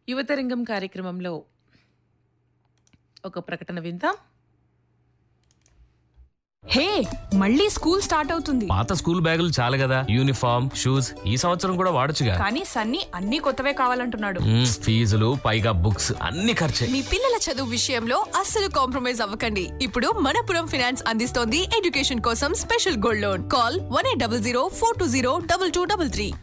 యువతరంగం కార్యక్రమంలో ఒక ప్రకటన విందాం హే మళ్ళీ స్కూల్ స్టార్ట్ అవుతుంది పాత స్కూల్ బ్యాగులు చాలు కదా యూనిఫామ్ షూస్ ఈ సంవత్సరం కూడా వాడొచ్చుగా కానీ సన్నీ అన్ని కొత్తవే కావాలంటున్నాడు మ్మ్, ఫీజులు పైగా బుక్స్ అన్ని ఖర్చే మీ పిల్లల చదువు విషయంలో అస్సలు కాంప్రమైజ్ అవ్వకండి ఇప్పుడు మనపురం ఫైనాన్స్ అందిస్తోంది ఎడ్యుకేషన్ కోసం special gold loan call one eight double zero four two zero double two double three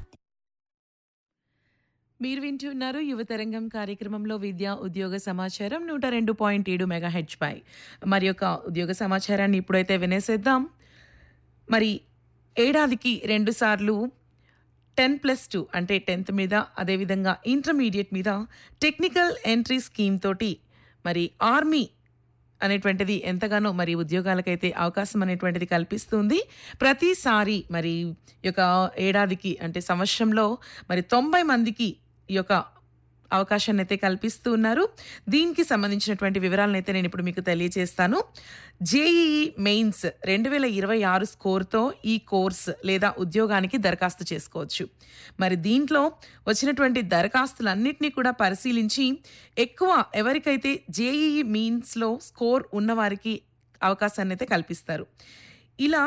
మీరు వింటున్నారు యువతరంగం కార్యక్రమంలో విద్యా ఉద్యోగ సమాచారం నూట రెండు పాయింట్ ఏడు మెగా హెచ్ పై మరి యొక్క ఉద్యోగ సమాచారాన్ని ఇప్పుడైతే వినేసేద్దాం మరి ఏడాదికి రెండు సార్లు టెన్ ప్లస్ టూ అంటే టెన్త్ మీద అదేవిధంగా ఇంటర్మీడియట్ మీద టెక్నికల్ ఎంట్రీ స్కీమ్ తోటి మరి ఆర్మీ అనేటువంటిది ఎంతగానో మరి ఉద్యోగాలకైతే అవకాశం అనేటువంటిది కల్పిస్తుంది ప్రతిసారి మరి ఈ యొక్క ఏడాదికి అంటే సంవత్సరంలో మరి తొంభై మందికి ఈ యొక్క అవకాశాన్ని అయితే కల్పిస్తూ ఉన్నారు దీనికి సంబంధించినటువంటి వివరాలను అయితే నేను ఇప్పుడు మీకు తెలియజేస్తాను జేఈఈ మెయిన్స్ రెండు వేల ఇరవై ఆరు స్కోర్తో ఈ కోర్స్ లేదా ఉద్యోగానికి దరఖాస్తు చేసుకోవచ్చు మరి దీంట్లో వచ్చినటువంటి దరఖాస్తులన్నింటినీ కూడా పరిశీలించి ఎక్కువ ఎవరికైతే జేఈఈ మీన్స్లో స్కోర్ ఉన్నవారికి అవకాశాన్ని అయితే కల్పిస్తారు ఇలా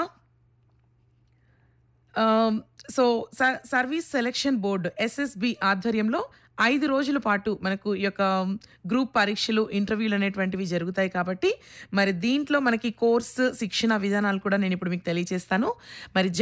ఆమ్, సో స- సర్వీస్ సెలక్షన్ బోర్డు ఎస్ఎస్బి ఆధ్వర్యంలో ఐదు రోజుల పాటు మనకు ఈ యొక్క గ్రూప్ పరీక్షలు ఇంటర్వ్యూలు అనేటువంటివి జరుగుతాయి కాబట్టి మరి దీంట్లో మనకి కోర్సు శిక్షణ విధానాలు కూడా నేను ఇప్పుడు మీకు తెలియజేస్తాను మరి